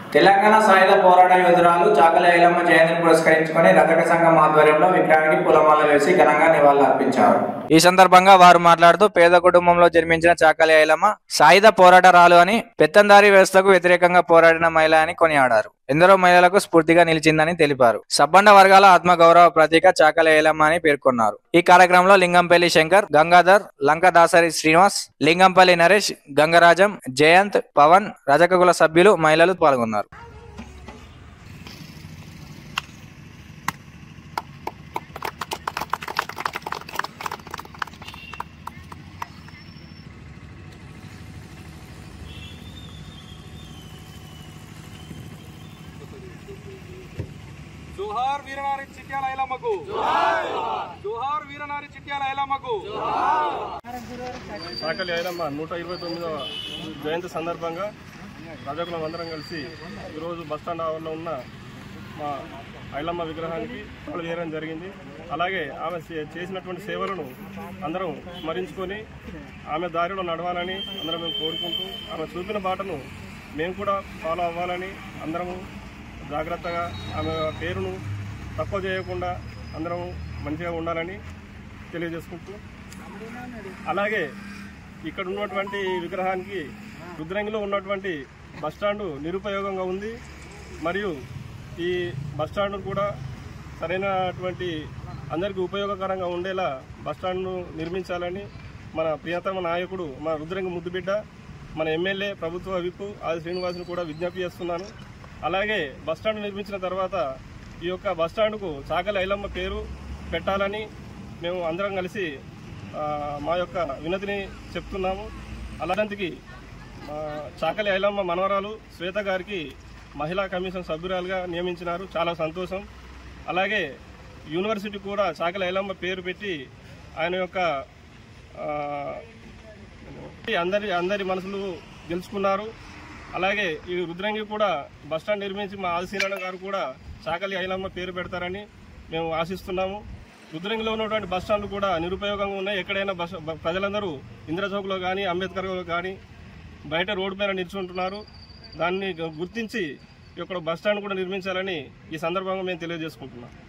తెలంగాణ సాయుధ పోరాట యోధురాలు చాకలి ఐలమ్మ జయంతిని పురస్కరించుకొని రజక సంఘం ఆధ్వర్యంలో విగ్రహానికి పూలమాల వేసి ఘనంగా నివాళులర్పించారు ఈ సందర్భంగా వారు మాట్లాడుతూ పేద కుటుంబంలో జన్మించిన చాకలి ఐలమ్మ సాయుధ పోరాటరాలు అని పెత్తందారీ వ్యవస్థకు వ్యతిరేకంగా పోరాడిన మహిళ అని కొనియాడారు ఎందరో మహిళలకు స్ఫూర్తిగా నిలిచిందని తెలిపారు సబ్బండ వర్గాల ఆత్మగౌరవ ప్రతీక చాకలి ఐలమ్మ అని పేర్కొన్నారు ఈ కార్యక్రమంలో లింగంపల్లి శంకర్ గంగాధర్ లంక దాసరి శ్రీనివాస్ లింగంపల్లి నరేష్ గంగరాజం జయంత్ పవన్ రజకకుల సభ్యులు మహిళలు పాల్గొన్నారు జోహార్ వీరనారి చిట్యాల ఐలమ్మకు జోహార్ వీరనారి చిట్యాల ఐలమ్మకు సాకలి ఐలమ్మ నూట ఇరవై తొమ్మిదవ జయంతి సందర్భంగా ప్రజకులం అందరం కలిసి ఈరోజు బస్టాండ్ ఆవరణలో ఉన్న మా ఐలమ్మ విగ్రహానికి పాలు వేయడం జరిగింది అలాగే ఆమె చే- చేసినటువంటి సేవలను అందరం స్మరించుకొని ఆమె దారిలో నడవాలని అందరం మేము కోరుకుంటూ ఆమె చూపిన బాటను మేము కూడా ఫాలో అవ్వాలని అందరము జాగ్రత్తగా ఆమె పేరును తక్కువ చేయకుండా అందరం మంచిగా ఉండాలని తెలియజేసుకుంటూ అలాగే ఇక్కడ ఉన్నటువంటి విగ్రహానికి రుద్రంగిలో ఉన్నటువంటి బస్టాండు నిరుపయోగంగా ఉంది మరియు ఈ బస్టాండ్ కూడా సరైనటువంటి అందరికీ ఉపయోగకరంగా ఉండేలా బస్టాండ్ను నిర్మించాలని మన ప్రియతమ నాయకుడు మన రుద్రంగి ముద్దుబిడ్డ మన ఎమ్మెల్యే ప్రభుత్వ విప్పు ఆది శ్రీనివాసుని కూడా విజ్ఞప్తి చేస్తున్నాను అలాగే బస్టాండ్ నిర్మించిన తర్వాత ఈ యొక్క బస్టాండ్కు చాకలి ఐలమ్మ పేరు పెట్టాలని మేము అందరం కలిసి ఆ, మా యొక్క వినతిని చెప్తున్నాము అలాంటికి మా చాకలి ఐలమ్మ మనవరాలు శ్వేత గారికి మహిళా కమిషన్ సభ్యురాలుగా నియమించినారు చాలా సంతోషం అలాగే యూనివర్సిటీ కూడా చాకలి ఐలమ్మ పేరు పెట్టి ఆయన యొక్క ఆ, అందరి అందరి మనసులు గెలుచుకున్నారు అలాగే ఈ రుద్రంగి కూడా బస్టాండ్ నిర్మించి మా ఆదిశీలన్న గారు కూడా చాకలి ఐలమ్మ పేరు పెడతారని మేము ఆశిస్తున్నాము రుద్రంగిలో ఉన్నటువంటి బస్ స్టాండ్లు కూడా నిరుపయోగంగా ఉన్నాయి ఎక్కడైనా బస్ ప్రజలందరూ ఇంద్రచౌక్లో కానీ అంబేద్కర్లో కానీ బయట రోడ్డు పైన నిల్చుంటున్నారు దాన్ని గుర్తించి ఇక్కడ బస్ స్టాండ్ కూడా నిర్మించాలని ఈ సందర్భంగా మేము తెలియజేసుకుంటున్నాం